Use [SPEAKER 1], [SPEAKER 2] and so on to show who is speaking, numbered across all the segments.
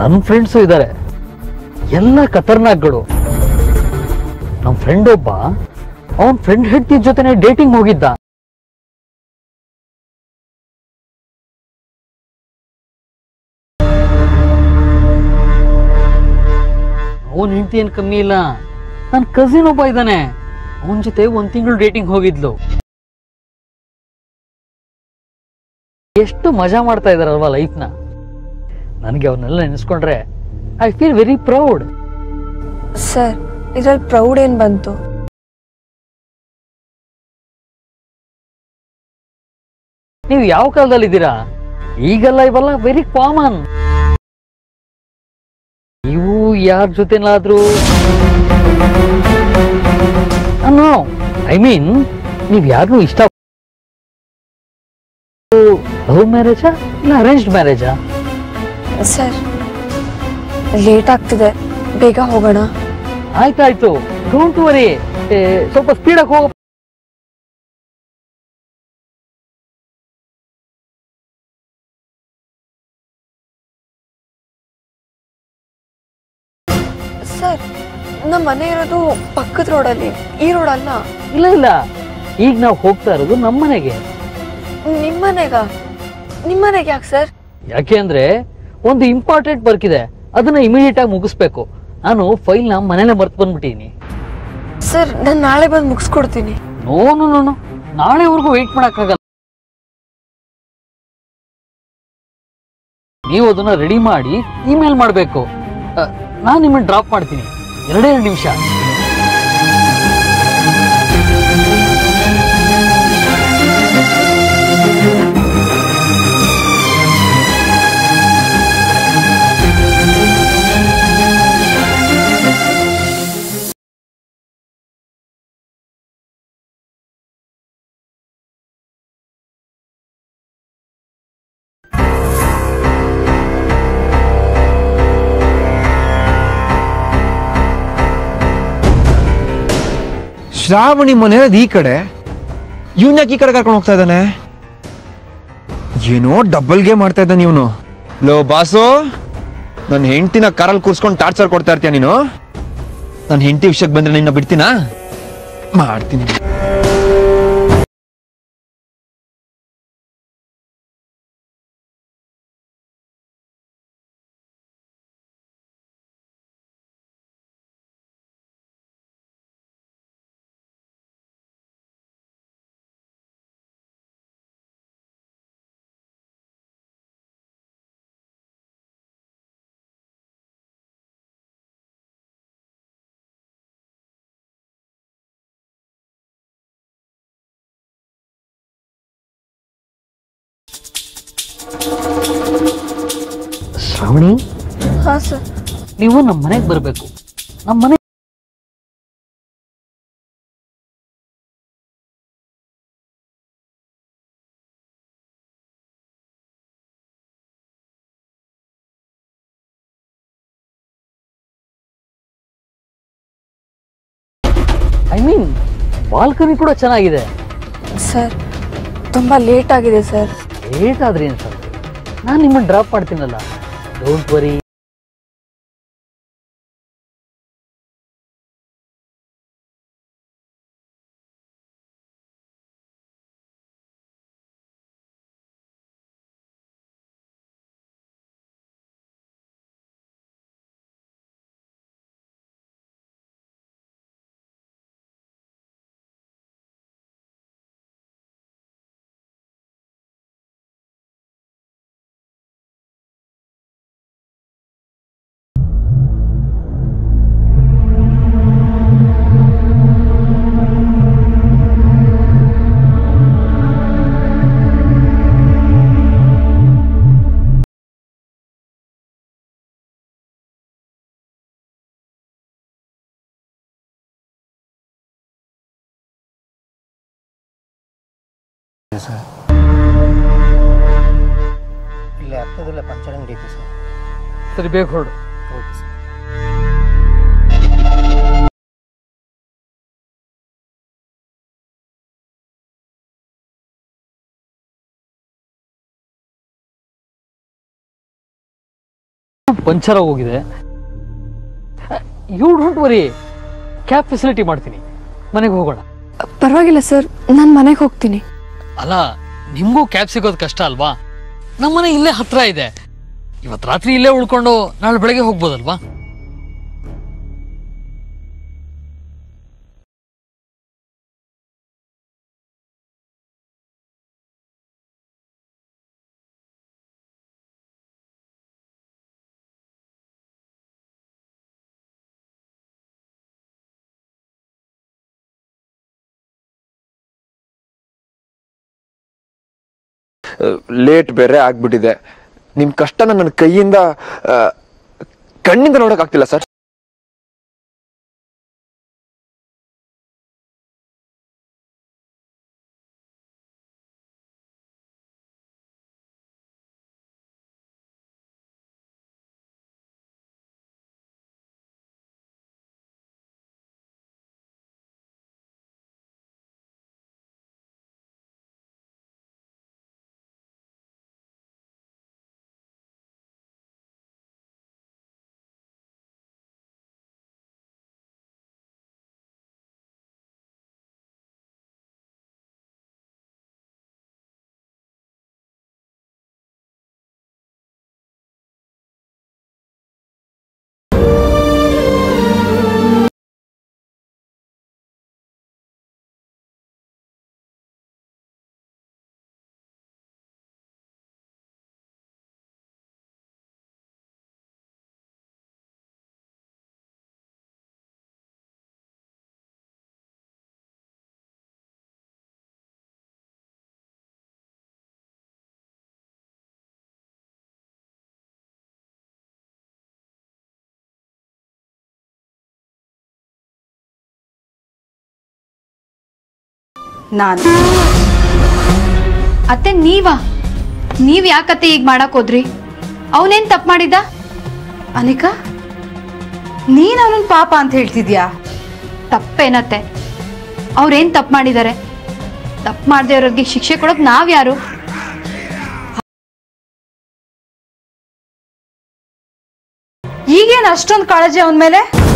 [SPEAKER 1] ನನ್ನ ಫ್ರೆಂಡ್ಸು ಇದ್ದಾರೆ ಎಲ್ಲ ಖತರ್ನಾಕ್ಗಳು ನಮ್ಮ ಫ್ರೆಂಡ್ ಒಬ್ಬ ಅವನ್ ಫ್ರೆಂಡ್ ಹೆಂಡತಿ ಜೊತೆನೆ ಡೇಟಿಂಗ್ ಹೋಗಿದ್ದ ಅವನ್ ಹೆಂಡತಿ ಏನ್ ಕಮ್ಮಿ ಇಲ್ಲ ನನ್ನ ಕಸಿನ್ ಒಬ್ಬ ಇದ್ದಾನೆ ಅವನ ಜೊತೆ ಒಂದ್ ತಿಂಗಳು ಡೇಟಿಂಗ್ ಹೋಗಿದ್ಲು ಎಷ್ಟು ಮಜಾ ಮಾಡ್ತಾ ಇದಾರಲ್ವಾ ಲೈಫ್ನ ನನಗೆ ಅವನ್ನೆಲ್ಲ ನೆನೆಸ್ಕೊಂಡ್ರೆ I feel very proud
[SPEAKER 2] sir ಇದ್ರಲ್ಲಿ ಪ್ರೌಡ್ ಏನ್ ಬಂತು
[SPEAKER 1] ನೀವು ಯಾವ ಕಾಲದಲ್ಲಿ ಇದ್ದೀರಾ ಈಗೆಲ್ಲ ಇವೆಲ್ಲ ವೆರಿ ಕಾಮನ್ ನೀವು ಯಾರ ಜೊತೆನಾದ್ರೂ ನೋ ಐ ಮೀನ್ ನೀವ್ ಯಾರನ್ನೂ ಇಷ್ಟ ಲವ್ ಮ್ಯಾರೇಜಾ ಇಲ್ಲ ಅರೇಂಜ್ಡ್ ಮ್ಯಾರೇಜಾ
[SPEAKER 2] ಸರ್ ಲೇಟ್ ಆಗ್ತಿದೆ ಬೇಗ ಹೋಗೋಣ
[SPEAKER 1] ಆಯ್ತಾಯ್ತು ಡೋಂಟ್ ವರಿ ಸ್ವಲ್ಪ ಸ್ಪೀಡಾಗಿ ಹೋಗ
[SPEAKER 2] ಸರ್ ನಮ್ಮ ಮನೆ ಇರೋದು ಪಕ್ಕದ ರೋಡಲ್ಲಿ ಈ ರೋಡ್ ಅಲ್ಲ
[SPEAKER 1] ಇಲ್ಲ ಇಲ್ಲ ಈಗ ನಾವು ಹೋಗ್ತಾ ಇರೋದು ನಮ್ಮನೆಗೆ
[SPEAKER 2] ನಿಮ್ಮನೆಗ ನಿಮ್ಮನೆಗೆ ಯಾಕೆ ಸರ್
[SPEAKER 1] ಯಾಕೆ ಅಂದ್ರೆ ಒಂದು ಇಂಪಾರ್ಟೆಂಟ್ ವರ್ಕ್ ಇದೆ ಅದನ್ನ ಇಮಿಡಿಯೇಟ್ ಆಗಿ ಮುಗಿಸ್ಬೇಕು ನಾನು ಫೈಲ್ ನ ಮನೇಲೆ ಮರ್ತು ಬಂದ್ಬಿಟ್ಟಿನಿ
[SPEAKER 2] ಸರ್ ನಾನು ನಾಳೆ ಬಂದು ಮುಗಿಸ್ಕೊಡ್ತೀನಿ
[SPEAKER 1] ನೋ ನೋ ನೋ ನೋ ನಾಳೆವರೆಗೂ ವೆಯ್ಟ್ ಮಾಡಕ್ಕಾಗಲ್ಲ ನೀವು ಅದನ್ನ ರೆಡಿ ಮಾಡಿ ಇಮೇಲ್ ಮಾಡಬೇಕು ನಾನು ನಿಮ್ಮನ್ನ ಡ್ರಾಪ್ ಮಾಡ್ತೀನಿ ಎರಡೇ ಎರಡು ನಿಮಿಷ
[SPEAKER 3] ಶ್ರಾವಣಿ ಮನೆ ಇರೋದು ಈ ಕಡೆ ಇವನ್ ಯಾಕೆ ಈ ಕಡೆ ಕರ್ಕೊಂಡು ಹೋಗ್ತಾ ಇದ್ದಾನೆ ಏನೋ ಡಬಲ್ ಗೇಮ್ ಮಾಡ್ತಾ ಇದ್ದಾನೆ ಇವನು ಲೋ ಬಾಸು ನನ್ನ ಹೆಂಡತಿನ ಕಾರಲ್ಲಿ ಕೂರ್ಸ್ಕೊಂಡು ಟಾರ್ಚರ್ ಕೊಡ್ತಾ ಇರ್ತೀಯ ನೀನು ನನ್ನ ಹೆಂಡತಿ ವಿಷಯಕ್ಕೆ ಬಂದ್ರೆ ನಿನ್ನ ಬಿಡ್ತೀನಾ ಮಾಡ್ತೀನಿ
[SPEAKER 1] ಶ್ರಾವಣಿ
[SPEAKER 2] ಹಾ ಸರ್
[SPEAKER 1] ನೀವು ನಮ್ಮ ಮನೆಗೆ ಬರಬೇಕು ನಮ್ಮ ಮನೆ ಐ ಮೀನ್ ಬಾಲ್ಕನಿ ಕೂಡ ಚೆನ್ನಾಗಿದೆ
[SPEAKER 2] ಸರ್ ತುಂಬ ಲೇಟ್ ಆಗಿದೆ ಸರ್
[SPEAKER 1] ಲೇಟ್ ಆದ್ರೆ ಏನು ಸರ್ ನಾನು ನಿಮ್ಮನ್ನು ಡ್ರಾಪ್ ಮಾಡ್ತೀನಲ್ಲ ಡೋಂಟ್ ವರಿ
[SPEAKER 4] ಇಲ್ಲೇ ಹತ್ತದಲ್ಲೇ ಪಂಚರ್ ಅಂಗಡಿ ಐತಿ ಸರ್
[SPEAKER 1] ಸರಿ ಬೇಗ ಹೊರಡು
[SPEAKER 4] ಓಕೆ ಸರ್
[SPEAKER 1] ಪಂಚರ್ ಆಗೋಗಿದೆ you don't worry cab facility ಮಾಡ್ತೀನಿ ಮನೆಗೆ ಹೋಗೋಣ
[SPEAKER 2] ಪರವಾಗಿಲ್ಲ ಸರ್ ನಾನು ಮನೆಗೆ ಹೋಗ್ತೀನಿ
[SPEAKER 1] ಅಲ್ಲ ನಿಮಗೂ ಕ್ಯಾಬ್ ಸಿಗೋದು ಕಷ್ಟ ಅಲ್ವಾ ನಮ್ಮನೆ ಇಲ್ಲೇ ಹತ್ರ ಇದೆ ಇವತ್ತು ರಾತ್ರಿ ಇಲ್ಲೇ ಉಳ್ಕೊಂಡು ನಾಳೆ ಬೆಳಗ್ಗೆ ಹೋಗ್ಬೋದಲ್ವಾ
[SPEAKER 3] ಲೇಟ್ ಬೇರೆ ಆಗ್ಬಿಟ್ಟಿದೆ ನಿಮ್ ಕಷ್ಟನ ನನ್ನ ಕೈಯಿಂದ ಆ, ಕಣ್ಣಿಂದ ನೋಡಕ್ ಆಗ್ತಿಲ್ಲ ಸರ್
[SPEAKER 5] ನಾನು ಅತ್ತೆ ನೀವಾ ನೀವ್ ಯಾಕತ್ತೆ ಈಗ ಮಾಡಕ್ ಹೋದ್ರಿ ಅವನೇನ್ ತಪ್ಪು ಮಾಡಿದ್ದ
[SPEAKER 6] ಅನಿಕಾ ನೀನ್ ಅವನನ್ ಪಾಪ ಅಂತ ಹೇಳ್ತಿದ್ಯಾ
[SPEAKER 5] ತಪ್ಪೇನತ್ತೆ ಅವ್ರೇನ್ ತಪ್ಪು ಮಾಡಿದ್ದಾರೆ ತಪ್ಪು ಮಾಡದೇ ಇರೋರಿಗೆ ಶಿಕ್ಷೆ ಕೊಡೋಕ್ ನಾವ್ ಯಾರು
[SPEAKER 6] ಈಗೇನ್ ಅಷ್ಟೊಂದ್ ಕಾಳಜಿ ಅವನ್ ಮೇಲೆ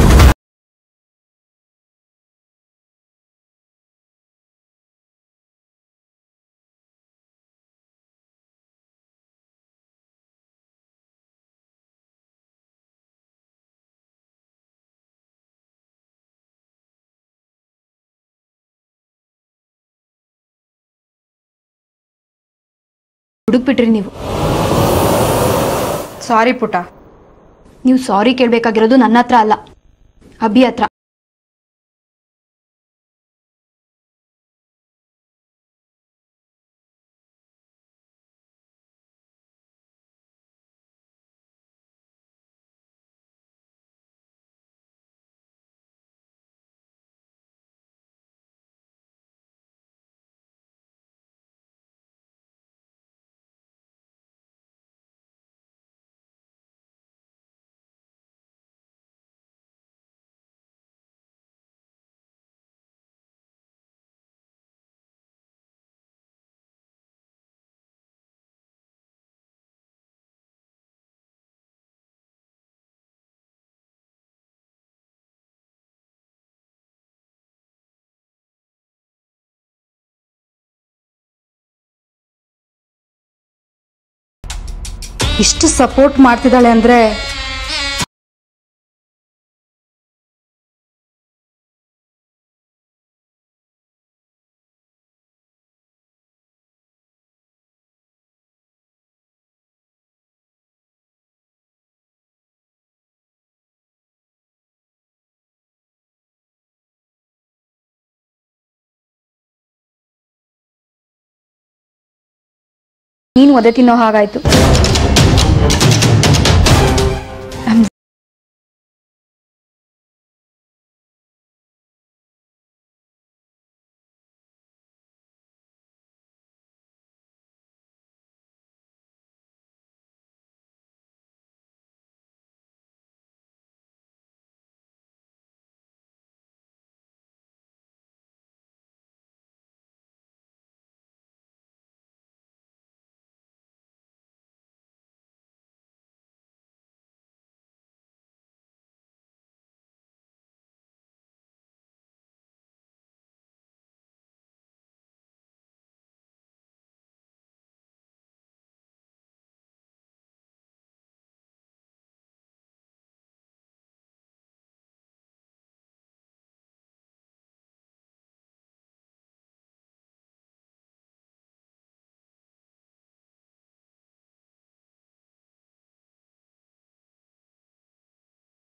[SPEAKER 5] ಹುಡುಕ್ಬಿಟ್ರಿ ನೀವು
[SPEAKER 6] ಸಾರಿ ಪುಟ
[SPEAKER 5] ನೀವು ಸಾರಿ ಕೇಳ್ಬೇಕಾಗಿರೋದು ನನ್ನ ಹತ್ರ ಅಲ್ಲ ಅಭಿ ಹತ್ರ
[SPEAKER 6] ಇಷ್ಟು ಸಪೋರ್ಟ್ ಮಾಡ್ತಿದ್ದಾಳೆ ಅಂದ್ರೆ
[SPEAKER 5] ನೀನು ಒದೆ ತಿನ್ನೋ ಹಾಗಾಯ್ತು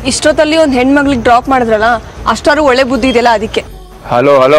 [SPEAKER 2] ಇಷ್ಟೊತ್ತಲ್ಲಿ ಒಂದು ಹೆಣ್ಮಗ್ಳಿಗೆ ಡ್ರಾಪ್ ಮಾಡಿದ್ರಲ್ಲ ಅಷ್ಟಾರು ಒಳ್ಳೆ ಬುದ್ಧಿ ಇದೆಯಲ್ಲ ಅದಕ್ಕೆ
[SPEAKER 3] ಹಲೋ ಹಲೋ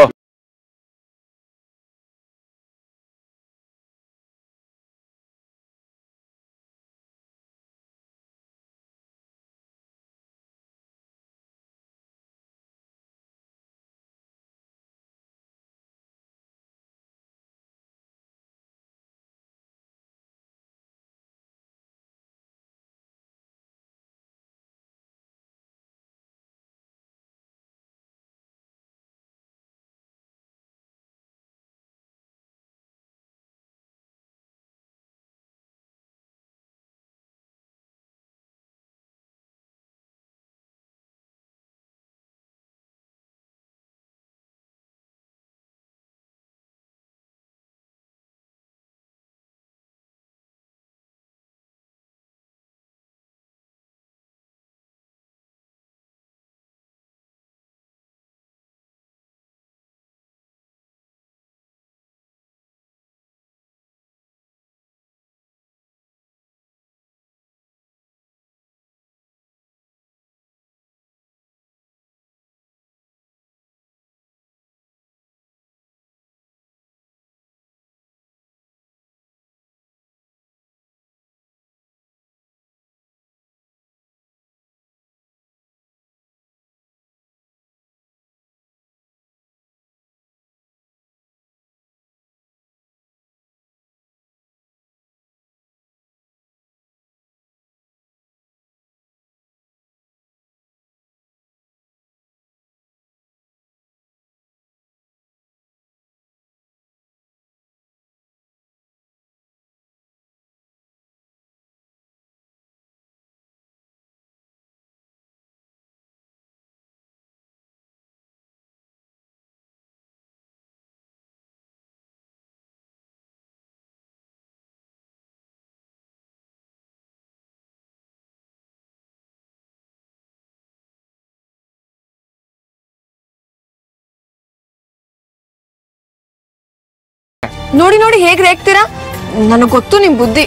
[SPEAKER 2] ನೋಡಿ ನೋಡಿ ಹೇಗ್ ರೇಗ್ತೀರಾ ನನಗೆ ಗೊತ್ತು ನಿಮ್ ಬುದ್ಧಿ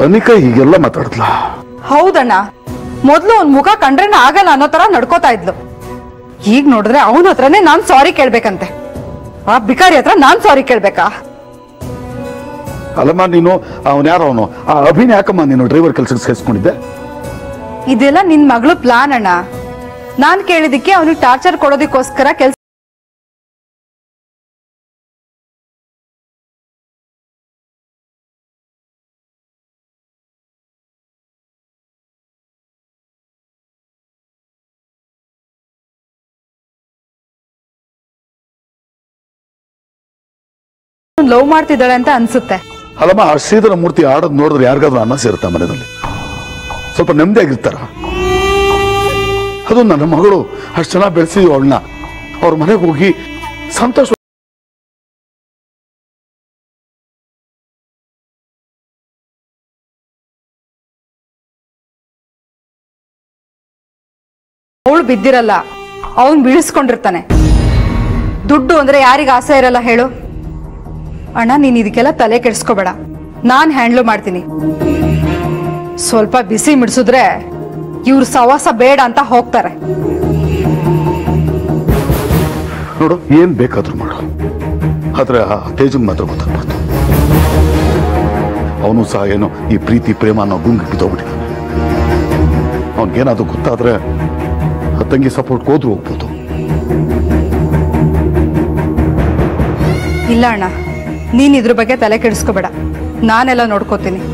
[SPEAKER 7] ಅನಿಕಾ ಹೀಗೆಲ್ಲ ಮಾತಾಡ್ತಲ
[SPEAKER 6] ಹೌದಣ್ಣ ಮೊದ್ಲು ಅವ್ನ್ ಮುಖ ಕಂಡ್ರೇನ ಆಗಲ್ಲ ಅನ್ನೋ ತರ ನಡ್ಕೋತಾ ಇದ್ಲು ಈಗ ನೋಡಿದ್ರೆ ಅವನ ಹತ್ರನೇ ನಾನ್ ಸಾರಿ ಕೇಳ್ಬೇಕಂತೆ ಆ ಬಿಕಾರಿ ಹತ್ರ ನಾನ್ ಸಾರಿ ಕೇಳ್ಬೇಕಾ
[SPEAKER 7] ಅಲ್ಲಮ್ಮ ನೀನು ಅವನ್ ಯಾರೋ ಅವನು ಆ ಅಭಿನ್ ಯಾಕಮ್ಮ ನೀನು ಡ್ರೈವರ್ ಕೆಲ್ಸಕ್ಕೆ ಸೇರಿಸ್ಕೊಂಡಿದ್ದೆ
[SPEAKER 6] ಇದೆಲ್ಲ ನಿನ್ ಮಗಳು ಪ್ಲಾನ್ ಅಣ್ಣ ನಾನ್ ಕೇಳಿದಕ್ಕೆ ಅವನಿಗೆ ಟಾರ್ಚರ್ ಕೊಡೋದಕ್ಕೋಸ್ಕರ ಕೆಲ್ಸ ಲವ್ ಮಾಡ್ತಿದ್ದಾಳೆ ಅಂತ ಅನ್ಸುತ್ತೆ
[SPEAKER 7] ಅಲ್ಲಮ್ಮ ಆ ಶ್ರೀಧರ ಮೂರ್ತಿ ಆಡೋದು ನೋಡಿದ್ರೆ ಯಾರಿಗಾದ್ರೂ ಅನ್ನ ಸೇರುತ್ತಾ ಮನೆಯಲ್ಲಿ ಸ್ವಲ್ಪ ನೆಮ್ಮದಿಯಾಗಿರ್ತಾರ ಅದು ನನ್ನ ಮಗಳು ಅಷ್ಟು ಚೆನ್ನಾಗಿ ಬೆಳೆಸಿದ್ವಿ ಅವಳನ್ನ ಅವ್ರ ಮನೆಗೆ ಹೋಗಿ ಸಂತೋಷ
[SPEAKER 6] ಅವಳು ಬಿದ್ದಿರಲ್ಲ ಅವನ್ ಬೀಳಿಸ್ಕೊಂಡಿರ್ತಾನೆ ದುಡ್ಡು ಅಂದ್ರೆ ಯಾರಿಗ ಆಸೆ ಇರಲ್ಲ ಹೇಳು ಅಣ್ಣ ನೀನ್ ಇದಕ್ಕೆಲ್ಲ ತಲೆ ಕೆಡಿಸ್ಕೋಬೇಡ ನಾನ್ ಹ್ಯಾಂಡ್ಲು ಮಾಡ್ತೀನಿ ಸ್ವಲ್ಪ ಬಿಸಿ ಮಿಡ್ಸಿದ್ರೆ ಇವ್ರ ಸವಾಸ ಬೇಡ ಅಂತ ಹೋಗ್ತಾರೆ
[SPEAKER 7] ನೋಡು ಏನ್ ಬೇಕಾದ್ರೂ ಮಾಡು ಆದ್ರೆ ಆ ತೇಜಂಗ್ ಮಾತ್ರ ಗೊತ್ತಾಗ್ಬಾರ್ದು ಅವನು ಸಹ ಏನೋ ಈ ಪ್ರೀತಿ ಪ್ರೇಮ ಅನ್ನೋ ಗುಂಗಿ ಬಿದ್ದೋಗ್ಬಿಟ್ಟಿದ್ದಾನೆ ಅವನಿಗೇನಾದ್ರೂ ಗೊತ್ತಾದ್ರೆ ಆ ತಂಗಿ ಸಪೋರ್ಟ್ ಹೋದ್ರು ಹೋಗ್ಬೋದು
[SPEAKER 6] ಇಲ್ಲ ಅಣ್ಣ ನೀನ್ ಇದ್ರ ಬಗ್ಗೆ ತಲೆ ಕೆಡಿಸ್ಕೋಬೇಡ ನಾನೆಲ್ಲ ನೋಡ್ಕೋತೀನಿ